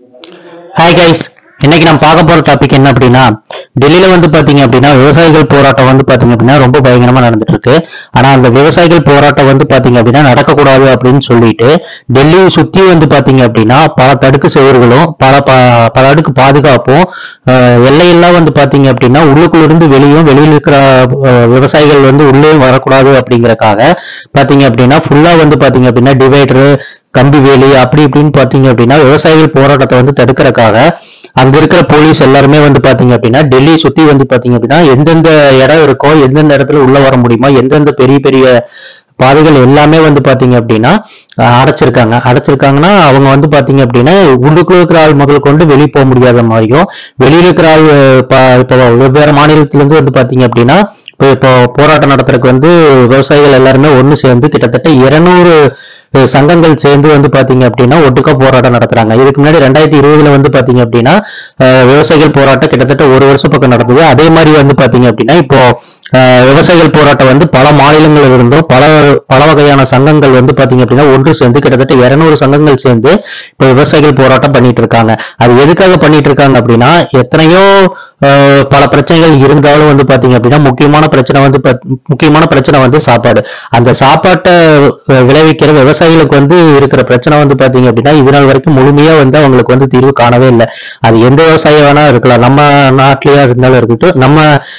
hi guys இன்னைக்கு நம்ம பார்க்க போற டாபிக் என்ன அப்படின்னா டெல்லியில வந்து பாத்தீங்க அப்படின்னா விவசாயிகள் போராட்டம் வந்து பாத்தீங்க அப்படின்னா ரொம்ப பயங்கரமா நடந்துட்டு இருக்கு ஆனா அந்த விவசாயிகள் போராட்டம் வந்து பாத்தீங்க அப்படின்னா நடக்கக்கூடாது அப்படின்னு சொல்லிட்டு டெல்லியை சுத்தி வந்து பாத்தீங்க அப்படின்னா பல தடுக்கு சுவர்களும் பல ப- பல அடுக்கு பாதுகாப்பும் அஹ், எல்லையெல்லாம் வந்து பாத்தீங்க அப்படின்னா உள்ளுக்குள்ள இருந்து வெளியும் வெளியில இருக்கிற அஹ், விவசாயிகள் வந்து உள்ளே வரக்கூடாது அப்படிங்கறக்காக பாத்தீங்க அப்படின்னா ஃபுல்லா வந்து பாத்தீங்க அப்படின்னா டிவைடரு கம்பி வேலி அப்படி இப்படின்னு பாத்தீங்க அப்படின்னா விவசாயிகள் போராட்டத்தை வந்து தடுக்கிறதுக்காக அங்க இருக்கிற போலீஸ் எல்லாருமே வந்து பாத்தீங்க அப்படின்னா டெல்லியை சுத்தி வந்து பாத்தீங்க அப்படின்னா எந்தெந்த இடம் இருக்கோ எந்தெந்த இடத்துல உள்ள வர முடியுமா எந்தெந்த பெரிய பெரிய பாதைகள் எல்லாமே வந்து பாத்தீங்க அப்படின்னா அஹ், அடைச்சிருக்காங்க அடைச்சிருக்காங்கன்னா அவங்க வந்து பாத்தீங்க அப்படின்னா உள்ளுக்குள்ள இருக்கிற ஆள் முதல் கொண்டு வெளியே போக முடியாத மாதிரியும் வெளியில இருக்கிற ஆள் அஹ், ப- இப்போ வெவ்வேறு மாநிலத்துல இருந்து வந்து பாத்தீங்க அப்படின்னா இப்போ இப்போ போராட்டம் நடத்துறதுக்கு வந்து விவசாயிகள் எல்லாருமே ஒண்ணு சேர்ந்து கிட்டத்தட்ட இருநூறு அஹ் சங்கங்கள் சேர்ந்து வந்து பாத்தீங்க அப்படின்னா ஒட்டுக்கா போராட்டம் நடத்துறாங்க இதுக்கு முன்னாடி ரெண்டாயிரத்தி இருபதுல வந்து பாத்தீங்க அப்படின்னா அஹ் விவசாயிகள் போராட்டம் கிட்டத்தட்ட ஒரு வருஷம் பக்கம் நடந்தது அதே மாதிரி வந்து பாத்தீங்க அப்படின்னா இப்போ அஹ் விவசாயிகள் போராட்டம் வந்து பல மாநிலங்கள் இருந்தும் பல பல வகையான சங்கங்கள் வந்து பாத்தீங்க அப்படின்னா ஒன்று சேர்ந்து கிட்டத்தட்ட இருநூறு சங்கங்கள் சேர்ந்து இப்போ விவசாயிகள் போராட்டம் பண்ணிட்டு இருக்காங்க அது எதுக்காக பண்ணிட்டு இருக்காங்க அப்படின்னா எத்தனையோ அஹ், பல பிரச்சனைகள் இருந்தாலும் வந்து பாத்தீங்க அப்படின்னா முக்கியமான பிரச்சனை வந்து பாத்- முக்கியமான பிரச்சனை வந்து சாப்பாடு அந்த சாப்பாட்டை அஹ், விளைவிக்கிற விவசாயிகளுக்கு வந்து இருக்கிற பிரச்சனை வந்து பாத்தீங்க அப்படின்னா இது நாள் வரைக்கும் முழுமையா வந்து அவங்களுக்கு வந்து தீர்வு காணவே இல்லை அது எந்த விவசாயம் வேணா இருக்கலாம் நம்ம நாட்டிலேயே இருந்தாலும் இருக்கட்டும் நம்ம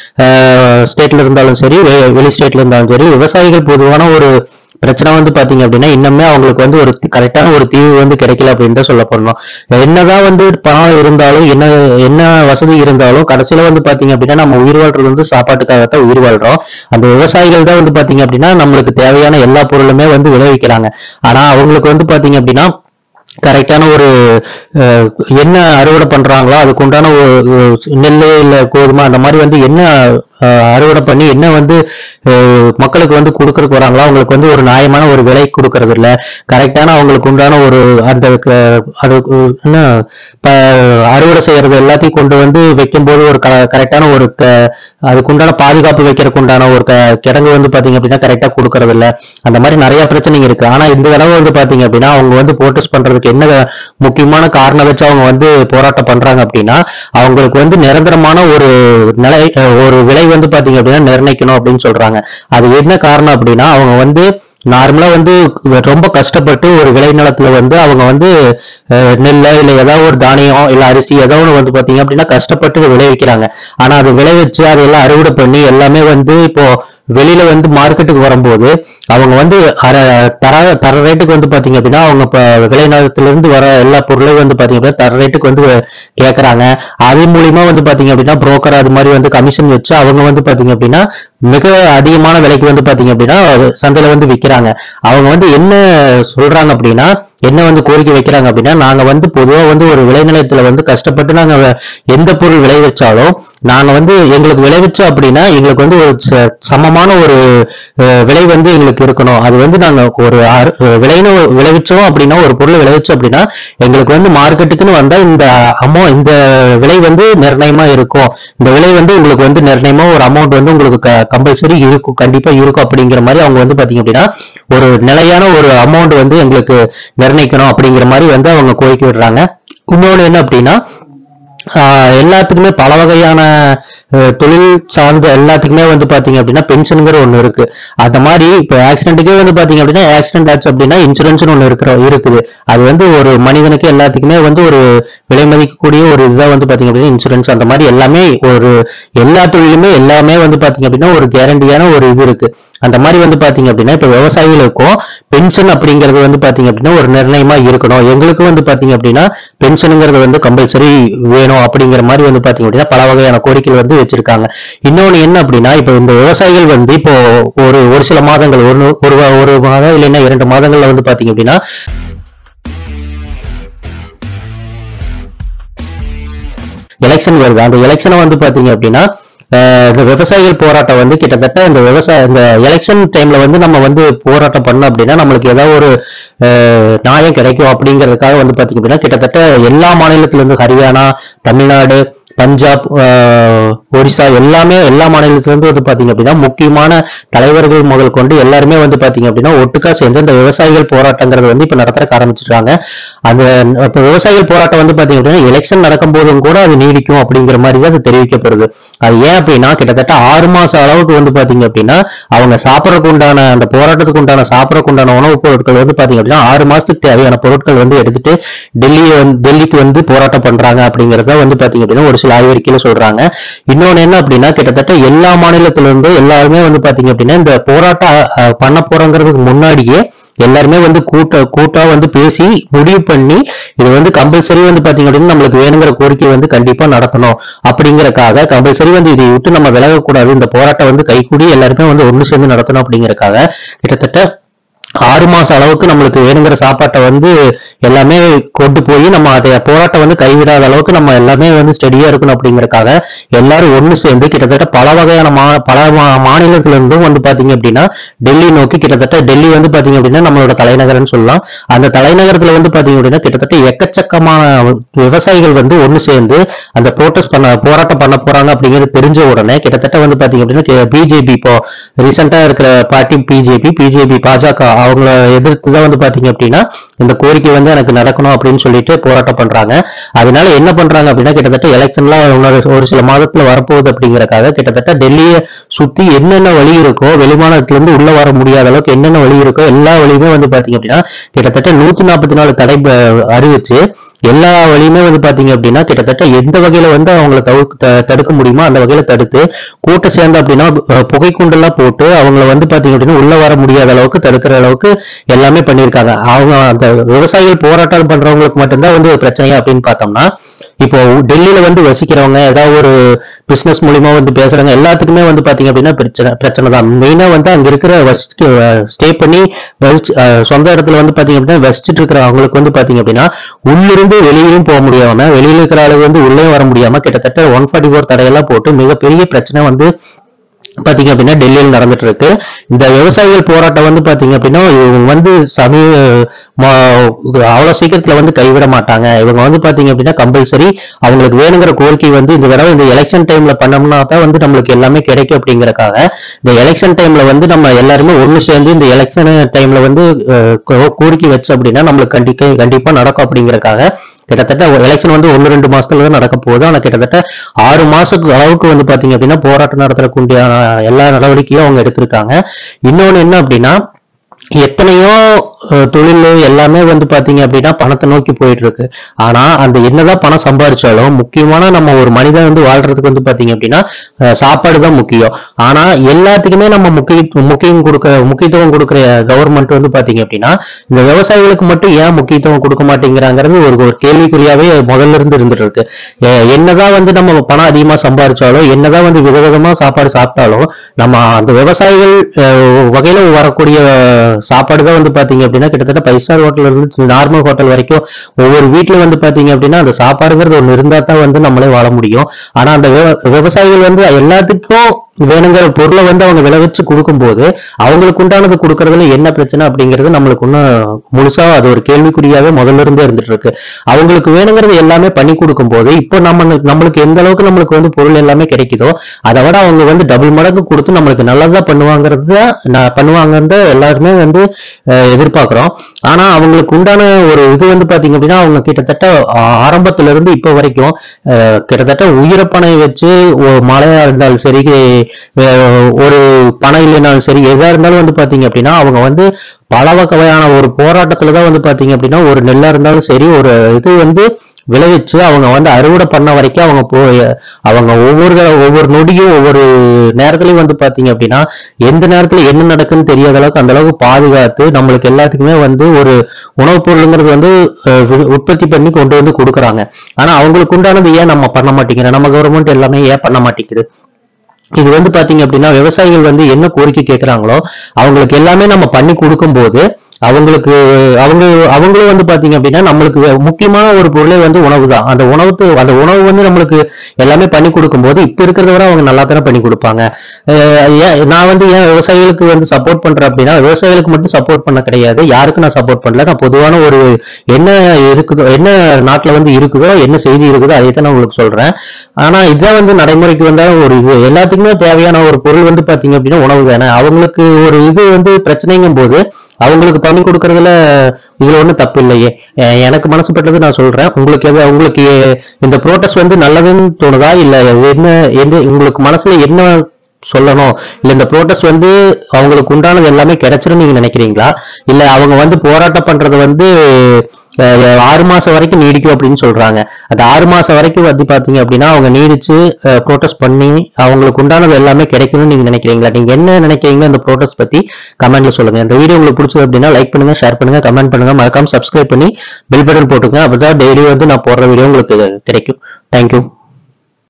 ஸ்டேட்ல இருந்தாலும் சரி வெ- வெளி ஸ்டேட்ல இருந்தாலும் சரி விவசாயிகள் பொதுவான ஒரு பிரச்சனை வந்து பாத்தீங்க அப்படின்னா இன்னுமே அவங்களுக்கு வந்து ஒரு கரெக்டான ஒரு தீர்வு வந்து கிடைக்கல அப்படின்னு தான் சொல்ல போறோம் என்னதான் வந்து பணம் இருந்தாலும் என்ன என்ன வசதி இருந்தாலும் கடைசியில வந்து பாத்தீங்க அப்படின்னா நம்ம உயிர் வாழ்றது வந்து சாப்பாட்டுக்காகத்தான் உயிர் வாழ்றோம் அந்த விவசாயிகள் தான் வந்து பாத்தீங்க அப்படின்னா நம்மளுக்கு தேவையான எல்லா பொருளுமே வந்து விளைவிக்கிறாங்க ஆனா அவங்களுக்கு வந்து பாத்தீங்க அப்படின்னா கரெக்டான ஒரு அஹ், என்ன அறுவடை பண்றாங்களோ அதுக்கு உண்டான ஒரு ஒரு நெல் இல்ல கோதுமை அந்த மாதிரி வந்து என்ன அஹ், அறுவடை பண்ணி என்ன வந்து அஹ், மக்களுக்கு வந்து கொடுக்கறதுக்கு வராங்களோ அவங்களுக்கு வந்து ஒரு நியாயமான ஒரு விலை கொடுக்கறது இல்ல கரெக்டான அவங்களுக்கு உண்டான ஒரு அந்த க- அது என்ன இப்ப அறுவடை செய்யறது எல்லாத்தையும் கொண்டு வந்து வைக்கும்போது ஒரு கரெக்டான ஒரு க- அதுக்கு உண்டான பாதுகாப்பு வைக்கிறதுக்கு உண்டான ஒரு க- கிடங்கு வந்து பாத்தீங்க அப்படின்னா கரெக்டா கொடுக்கறது இல்ல அந்த மாதிரி நிறைய பிரச்சனைங்க இருக்கு ஆனா இந்த தடவை வந்து பாத்தீங்க அப்படின்னா அவங்க வந்து போர்ட்டஸ் பண்றதுக்கு என்ன முக்கியமான காரணம் வச்சு அவங்க வந்து போராட்டம் பண்றாங்க அப்படின்னா அவங்களுக்கு வந்து நிரந்தரமான ஒரு நிலை அஹ் ஒரு விலை வந்து பாத்தீங்க அப்படின்னா நிர்ணயிக்கணும் அப்படின்னு சொல்றாங்க அது என்ன காரணம் அப்படின்னா அவங்க வந்து நார்மலா வந்து ரொம்ப கஷ்டப்பட்டு ஒரு விளைநிலத்துல வந்து அவங்க வந்து அஹ், நெல்லை இல்ல ஏதாவது ஒரு தானியம் இல்ல அரிசி ஏதோ ஒண்ணு வந்து பாத்தீங்க அப்படின்னா கஷ்டப்பட்டு விளைவிக்கிறாங்க ஆனா அது விளைவிச்சு அதெல்லாம் அறுவடை பண்ணி எல்லாமே வந்து இப்போ வெளியில வந்து மார்க்கெட்டுக்கு வரும்போது அவங்க வந்து அர தர தர ரேட்டுக்கு வந்து பாத்தீங்க அப்படின்னா அவங்க இப்ப விளைநிலத்துல இருந்து வர எல்லா பொருளையும் வந்து பாத்தீங்க அப்படின்னா தர ரேட்டுக்கு வந்து கேக்குறாங்க அது மூலியமா வந்து பாத்தீங்க அப்படின்னா புரோக்கர் அது மாதிரி வந்து கமிஷன் வச்சு அவங்க வந்து பாத்தீங்க அப்படின்னா மிக அதிகமான விலைக்கு வந்து பாத்தீங்க அப்படின்னா சந்தையில வந்து விக்கிறாங்க அவங்க வந்து என்ன சொல்றாங்க அப்படின்னா என்ன வந்து கோரிக்கை வைக்கிறாங்க அப்படின்னா நாங்க வந்து பொதுவா வந்து ஒரு விளைநிலையத்துல வந்து கஷ்டப்பட்டு நாங்க வ- எந்த பொருள் விளைவிச்சாலும் நாங்க வந்து எங்களுக்கு விளைவிச்சோம் அப்படின்னா எங்களுக்கு வந்து ஒரு ச- சமமான ஒரு அஹ், விலை வந்து எங்களுக்கு இருக்கணும் அது வந்து நாங்க ஒரு அறு- விளைன்னு விளைவிச்சோம் அப்படின்னா ஒரு பொருள் விளைவிச்சோம் அப்படின்னா எங்களுக்கு வந்து மார்க்கெட்டுக்குன்னு வந்தா இந்த அமௌ இந்த விலை வந்து நிர்ணயமா இருக்கும் இந்த விலை வந்து உங்களுக்கு வந்து நிர்ணயமா ஒரு அமௌண்ட் வந்து உங்களுக்கு கம்பல்சரி இருக்கும் கண்டிப்பா இருக்கும் அப்படிங்கிற மாதிரி அவங்க வந்து பாத்தீங்க அப்படின்னா ஒரு நிலையான ஒரு அமௌண்ட் வந்து எங்களுக்கு நிர்ணயிக்கணும் அப்படிங்கிற மாதிரி வந்து அவங்க கோரிக்கை விடுறாங்க இன்னொன்று என்ன அப்படின்னா ஆஹ் எல்லாத்துக்குமே பல வகையான அஹ், தொழில் சார்ந்த எல்லாத்துக்குமே வந்து பாத்தீங்க அப்படின்னா பென்ஷனுங்கிற ஒண்ணு இருக்கு அந்த மாதிரி இப்போ ஆக்சிடென்ட்டுக்கே வந்து பாத்தீங்க அப்படின்னா ஆக்சிடென்ட் ஆச்சு அப்படின்னா இன்சூரன்ஸ்னு ஒண்ணு இருக்கிற இருக்குது அது வந்து ஒரு மனிதனுக்கு எல்லாத்துக்குமே வந்து ஒரு விலை மதிக்கக்கூடிய ஒரு இதுதான் வந்து பாத்தீங்க அப்படின்னா இன்சூரன்ஸ் அந்த மாதிரி எல்லாமே ஒரு எல்லா தொழிலுமே எல்லாமே வந்து பாத்தீங்க அப்படின்னா ஒரு கேரண்டியான ஒரு இது இருக்கு அந்த மாதிரி வந்து பாத்தீங்க அப்படின்னா இப்ப விவசாயிகளுக்கும் பென்ஷன் அப்படிங்கிறது வந்து பாத்தீங்க அப்படின்னா ஒரு நிர்ணயமா இருக்கணும் எங்களுக்கு வந்து பாத்தீங்க அப்படின்னா பென்ஷனுங்கிறது வந்து கம்பல்சரி வேணும் அப்படிங்கிற மாதிரி வந்து பாத்தீங்க அப்படின்னா பல வகையான கோரிக்கைகள் வந்து வச்சிருக்காங்க இன்னொன்னு என்ன அப்படின்னா இப்போ இந்த விவசாயிகள் வந்து இப்போ ஒரு ஒரு சில மாதங்கள் ஒரு ஒரு வா- ஒரு மாதம் இல்லைன்னா இரண்டு மாதங்கள்ல வந்து பாத்தீங்க அப்படின்னா எலெக்ஷன் வருது அந்த எலெக்ஷனை வந்து பாத்தீங்க அப்படின்னா அஹ், இந்த விவசாயிகள் போராட்டம் வந்து கிட்டத்தட்ட இந்த விவசாய இந்த எலெக்ஷன் டைம்ல வந்து நம்ம வந்து போராட்டம் பண்ணோம் அப்படின்னா நம்மளுக்கு ஏதாவது ஒரு அஹ், நியாயம் கிடைக்கும் அப்படிங்கிறதுக்காக வந்து பாத்தீங்க அப்படின்னா கிட்டத்தட்ட எல்லா மாநிலத்துல இருந்து ஹரியானா தமிழ்நாடு பஞ்சாப் ஆஹ், ஒரிசா எல்லாமே எல்லா மாநிலத்துல இருந்து வந்து பாத்தீங்க அப்படின்னா முக்கியமான தலைவர்கள் முதல் கொண்டு எல்லாருமே வந்து பாத்தீங்க அப்படின்னா ஒட்டுக்கா சேர்ந்து இந்த விவசாயிகள் போராட்டங்கிறது வந்து இப்ப நடத்துறக்க ஆரம்பிச்சிருக்காங்க அந்த இப்ப விவசாயிகள் போராட்டம் வந்து பாத்தீங்க அப்படின்னா எலெக்ஷன் நடக்கும் போதும் கூட அது நீடிக்கும் அப்படிங்கிற மாதிரி தான் அது தெரிவிக்கப்படுது அது ஏன் அப்படின்னா கிட்டத்தட்ட ஆறு மாசம் அளவுக்கு வந்து பாத்தீங்க அப்படின்னா அவங்க சாப்பிடறதுக்கு உண்டான அந்த போராட்டத்துக்கு உண்டான சாப்பிடறதுக்கு உண்டான உணவுப் பொருட்கள் வந்து பாத்தீங்க அப்படின்னா ஆறு மாசத்துக்கு தேவையான பொருட்கள் வந்து எடுத்துட்டு டெல்லியை வந்து டெல்லிக்கு வந்து போராட்டம் பண்றாங்க அப்படிங்கறத வந்து பாத்தீங்க அப்படின்னா ஒரு சில ஆய்வறிக்கையில சொல்றாங்க இன்னொன்னு என்ன அப்படின்னா கிட்டத்தட்ட எல்லா மாநிலத்துல இருந்து எல்லாருமே வந்து பாத்தீங்க அப்படின்னா இந்த போராட்டம் அஹ், பண்ண போறோங்கிறதுக்கு முன்னாடியே எல்லாருமே வந்து கூட்ட கூட்டா வந்து பேசி முடிவு பண்ணி இது வந்து கம்பல்சரி வந்து பாத்தீங்க அப்படின்னா நம்மளுக்கு வேணுங்கிற கோரிக்கை வந்து கண்டிப்பா நடத்தணும் அப்படிங்கறக்காக கம்பல்சரி வந்து இதை விட்டு நம்ம விலகக்கூடாது இந்த போராட்டம் வந்து கைகூடி எல்லாருமே வந்து ஒண்ணு சேர்ந்து நடத்தணும் அப்படிங்கறக்காக கிட்டத்தட்ட ஆறு மாசம் அளவுக்கு நம்மளுக்கு வேணுங்கிற சாப்பாட்டை வந்து எல்லாமே கொண்டு போய் நம்ம அதை போராட்டம் வந்து கைவிடாத அளவுக்கு நம்ம எல்லாமே வந்து ஸ்டெடியா இருக்கணும் அப்படிங்கறக்காக எல்லாரும் ஒண்ணு சேர்ந்து கிட்டத்தட்ட பல வகையான மா பல மா- மாநிலத்துல இருந்தும் வந்து பாத்தீங்க அப்படின்னா டெல்லி நோக்கி கிட்டத்தட்ட டெல்லி வந்து பாத்தீங்க அப்படின்னா நம்மளோட தலைநகரம்னு சொல்லலாம் அந்த தலைநகரத்துல வந்து பாத்தீங்க அப்படின்னா கிட்டத்தட்ட எக்கச்சக்கமான விவசாயிகள் வந்து ஒண்ணு சேர்ந்து அந்த ப்ரோட்டஸ்ட் பண்ண போராட்டம் பண்ண போறாங்க அப்படிங்கிறது தெரிஞ்ச உடனே கிட்டத்தட்ட வந்து பாத்தீங்க அப்படின்னா பிஜேபி இப்போ ரீசெண்டா இருக்கிற பார்ட்டி பிஜேபி பிஜேபி பாஜக அவங்கள எதிர்த்து தான் வந்து பாத்தீங்க அப்படின்னா இந்த கோரிக்கை வந்து எனக்கு நடக்கணும் அப்படின்னு சொல்லிட்டு போராட்டம் பண்றாங்க அதனால என்ன பண்றாங்க அப்படின்னா கிட்டத்தட்ட எலெக்ஷன்லாம் இன்னொரு ஒரு சில மாதத்துல வரப்போகுது அப்படிங்கறக்காக கிட்டத்தட்ட டெல்லியை சுத்தி என்னென்ன வழி இருக்கோ வெளிமாநிலத்துல இருந்து உள்ள வர முடியாத அளவுக்கு என்னென்ன வழி இருக்கோ எல்லா வழியுமே வந்து பாத்தீங்க அப்படின்னா கிட்டத்தட்ட நூத்தி நாற்பத்தி நாலு தடை ப- அறிவிச்சு எல்லா வழியுமே வந்து பாத்தீங்க அப்படின்னா கிட்டத்தட்ட எந்த வகையில வந்து அவங்கள தவிர்க்க த- தடுக்க முடியுமோ அந்த வகையில தடுத்து கூட்டம் சேர்ந்து அப்படின்னா அஹ், புகைக்குண்டெல்லாம் போட்டு அவங்கள வந்து பாத்தீங்க அப்படின்னா உள்ள வர முடியாத அளவுக்கு தடுக்கிற அளவுக்கு எல்லாமே பண்ணியிருக்காங்க அவங்க அந்த விவசாயிகள் போராட்டம் பண்றவங்களுக்கு மட்டும்தான் வந்து பிரச்சனையா அப்படின்னு பார்த்தோம்னா இப்போ டெல்லியில வந்து வசிக்கிறவங்க ஏதாவது ஒரு பிசினஸ் மூலியமா வந்து பேசுறாங்க எல்லாத்துக்குமே வந்து பாத்தீங்க அப்படின்னா பிரச்சனை பிரச்சனை தான் மெயினா வந்து அங்க இருக்கிற வசிச்சு ஸ்டே பண்ணி வசிச்சு அஹ், சொந்த இடத்துல வந்து பாத்தீங்க அப்படின்னா வசிச்சுட்டு இருக்கிற அவங்களுக்கு வந்து பாத்தீங்க அப்படின்னா உள்ளிருந்து வெளியிலும் போக முடியாம வெளியில இருக்கிற ஆளு வந்து உள்ளே வர முடியாம கிட்டத்தட்ட ஒன் ஃபார்ட்டி ஃபோர் தடையெல்லாம் போட்டு மிகப்பெரிய பிரச்சனை வந்து பாத்தீங்க அப்படின்னா டெல்லியில் நடந்துட்டு இருக்கு இந்த விவசாயிகள் போராட்டம் வந்து பாத்தீங்க அப்படின்னா இவங்க வந்து சமீ மா- அவ்வளவு சீக்கிரத்துல வந்து கைவிட மாட்டாங்க இவங்க வந்து பாத்தீங்க அப்படின்னா கம்பல்சரி அவங்களுக்கு வேணுங்கிற கோரிக்கை வந்து இந்த தடவை இந்த எலெக்ஷன் டைம்ல பண்ணோம்னா தான் வந்து நம்மளுக்கு எல்லாமே கிடைக்கும் அப்படிங்கறக்காக இந்த எலெக்ஷன் டைம்ல வந்து நம்ம எல்லாருமே ஒண்ணு சேர்ந்து இந்த எலெக்ஷன் டைம்ல வந்து அஹ், கோ- கோரிக்கை வச்சு அப்படின்னா நம்மளுக்கு கண்டிப்பா கண்டிப்பா நடக்கும் அப்படிங்கறக்காக கிட்டத்தட்ட எலெக்ஷன் வந்து ஒன்னு ரெண்டு மாசத்துல தான் நடக்க போகுது ஆனா கிட்டத்தட்ட ஆறு மாசத்துக்கு அளவுக்கு வந்து பாத்தீங்க அப்படின்னா போராட்டம் நடத்துறதுக்கு உண்டான எல்லா நடவடிக்கையும் அவங்க எடுத்திருக்காங்க இன்னொன்னு என்ன அப்படின்னா எத்தனையோ அஹ், தொழில் எல்லாமே வந்து பாத்தீங்க அப்படின்னா பணத்தை நோக்கி போயிட்டு இருக்கு ஆனா அந்த என்னதான் பணம் சம்பாதிச்சாலும் முக்கியமான நம்ம ஒரு மனிதன் வந்து வாழ்றதுக்கு வந்து பாத்தீங்க அப்படின்னா அஹ், சாப்பாடு தான் முக்கியம் ஆனா எல்லாத்துக்குமே நம்ம முக்கிய முக்கியம் கொடுக்க முக்கியத்துவம் கொடுக்குற கவர்மெண்ட் வந்து பாத்தீங்க அப்படின்னா இந்த விவசாயிகளுக்கு மட்டும் ஏன் முக்கியத்துவம் கொடுக்க மாட்டேங்கிறாங்கிறது ஒரு ஒரு கேள்விக்குறியாவே முதல்ல இருந்து இருந்துட்டு இருக்கு எ- என்னதான் வந்து நம்ம பணம் அதிகமா சம்பாதிச்சாலும் என்னதான் வந்து விதவிதமா சாப்பாடு சாப்பிட்டாலும் நம்ம அந்த விவசாயிகள் அஹ், வகையில வரக்கூடிய சாப்பாடு தான் வந்து பாத்தீங்க அப்படின்னா கிட்டத்தட்ட ஃபைவ் ஸ்டார் ஹோட்டல்ல இருந்து நார்மல் ஹோட்டல் வரைக்கும் ஒவ்வொரு வீட்ல வந்து பாத்தீங்க அப்படின்னா அந்த சாப்பாடுங்கிறது ஒண்ணு இருந்தா தான் வந்து நம்மளே வாழ முடியும் ஆனா அந்த விவ- விவசாயிகள் வந்து எல்லாத்துக்கும் வேணுங்கிற பொருளை வந்து அவங்க விளைவிச்சு கொடுக்கும்போது அவங்களுக்கு உண்டானது கொடுக்கறதுல என்ன பிரச்சனை அப்படிங்கிறது நம்மளுக்கு இன்னும் முழுசா அது ஒரு கேள்விக்குறியாவே முதல்ல இருந்தே இருந்துட்டு இருக்கு அவங்களுக்கு வேணுங்கிறது எல்லாமே பண்ணி கொடுக்கும்போது இப்போ நம்ம நம்மளுக்கு எந்த அளவுக்கு நம்மளுக்கு வந்து பொருள் எல்லாமே கிடைக்குதோ அதை விட அவங்க வந்து டபுள் மடங்கு கொடுத்து நம்மளுக்கு நல்லதா பண்ணுவாங்கிறது தான் நான் பண்ணுவாங்கன்னு எல்லாருமே வந்து அஹ், எதிர்பார்க்கிறோம் ஆனா அவங்களுக்கு உண்டான ஒரு இது வந்து பாத்தீங்க அப்படின்னா அவங்க கிட்டத்தட்ட ஆ- ஆரம்பத்துல இருந்து இப்போ வரைக்கும் அஹ், கிட்டத்தட்ட உயிரப்பனை வச்சு ஒ- மழையா இருந்தாலும் சரி அஹ், ஒரு பணம் இல்லைனாலும் சரி எதா இருந்தாலும் வந்து பாத்தீங்க அப்படின்னா அவங்க வந்து பல வகையான ஒரு போராட்டத்துல தான் வந்து பாத்தீங்க அப்படின்னா ஒரு நெல்லா இருந்தாலும் சரி ஒரு இது வந்து விளைவிச்சு அவங்க வந்து அறுவடை பண்ண வரைக்கும் அவங்க போய் அவங்க ஒவ்வொரு ஒவ்வொரு நொடியும் ஒவ்வொரு நேரத்துலயும் வந்து பாத்தீங்க அப்படின்னா எந்த நேரத்துல என்ன நடக்குன்னு தெரியாத அளவுக்கு அந்த அளவுக்கு பாதுகாத்து நம்மளுக்கு எல்லாத்துக்குமே வந்து ஒரு உணவுப் பொருளுங்கிறது வந்து அஹ், வி- உற்பத்தி பண்ணி கொண்டு வந்து கொடுக்குறாங்க ஆனா அவங்களுக்கு உண்டானது ஏன் நம்ம பண்ண மாட்டேங்கிறோம் நம்ம கவர்மெண்ட் எல்லாமே ஏன் பண்ண மாட்டேங்குது இது வந்து பாத்தீங்க அப்படின்னா விவசாயிகள் வந்து என்ன கோரிக்கை கேட்கறாங்களோ அவங்களுக்கு எல்லாமே நம்ம பண்ணி கொடுக்கும்போது அவங்களுக்கு அவங்க அவங்களும் வந்து பாத்தீங்க அப்படின்னா நம்மளுக்கு வே- முக்கியமான ஒரு பொருளே வந்து உணவு தான் அந்த உணவுக்கு அந்த உணவு வந்து நம்மளுக்கு எல்லாமே பண்ணி கொடுக்கும்போது இப்ப இருக்கிறத விட அவங்க நல்லா தானே பண்ணி கொடுப்பாங்க அஹ் ஏன் நான் வந்து ஏன் விவசாயிகளுக்கு வந்து சப்போர்ட் பண்றேன் அப்படின்னா விவசாயிகளுக்கு மட்டும் சப்போர்ட் பண்ண கிடையாது யாருக்கும் நான் சப்போர்ட் பண்ணல நான் பொதுவான ஒரு என்ன இருக்குதோ என்ன நாட்டுல வந்து இருக்குதோ என்ன செய்தி இருக்குதோ அதை தான் நான் உங்களுக்கு சொல்றேன் ஆனா இதான் வந்து நடைமுறைக்கு வந்தா ஒரு இது எல்லாத்துக்குமே தேவையான ஒரு பொருள் வந்து பாத்தீங்க அப்படின்னா உணவு தானே அவங்களுக்கு ஒரு இது வந்து பிரச்சனைங்கும் போது அவங்களுக்கு பண்ணி கொடுக்கறதுல இதுல ஒண்ணும் தப்பு இல்லையே அஹ் எனக்கு மனசுப்பட்டது நான் சொல்றேன் உங்களுக்கு எது உங்களுக்கு இந்த ப்ரோட்டஸ்ட் வந்து நல்லதுன்னு தோணுதா இல்ல என்ன என்ன உங்களுக்கு மனசுல என்ன சொல்லணும் இல்ல இந்த ப்ரோட்டஸ்ட் வந்து அவங்களுக்கு உண்டானது எல்லாமே கிடைச்சிரும் நீங்க நினைக்கிறீங்களா இல்ல அவங்க வந்து போராட்டம் பண்றது வந்து அஹ், ஆறு மாசம் வரைக்கும் நீடிக்கும் அப்படின்னு சொல்றாங்க அந்த ஆறு மாசம் வரைக்கும் வந்து பாத்தீங்க அப்படின்னா அவங்க நீடிச்சு ப்ரோட்டஸ்ட் பண்ணி அவங்களுக்கு உண்டானது எல்லாமே கிடைக்கணும்னு நீங்க நினைக்கிறீங்களா நீங்க என்ன நினைக்கிறீங்க அந்த ப்ரோட்டஸ்ட் பத்தி கமெண்ட்ல சொல்லுங்க இந்த வீடியோ உங்களுக்கு பிடிச்சது அப்படின்னா லைக் பண்ணுங்க ஷேர் பண்ணுங்க கமெண்ட் பண்ணுங்க மறக்காம சப்ஸ்கிரைப் பண்ணி பெல் பட்டன் போட்டுங்க அப்பதான் டெய்லி வந்து நான் போடுற வீடியோ உங்களுக்கு கிடைக்கும் தேங்க்யூ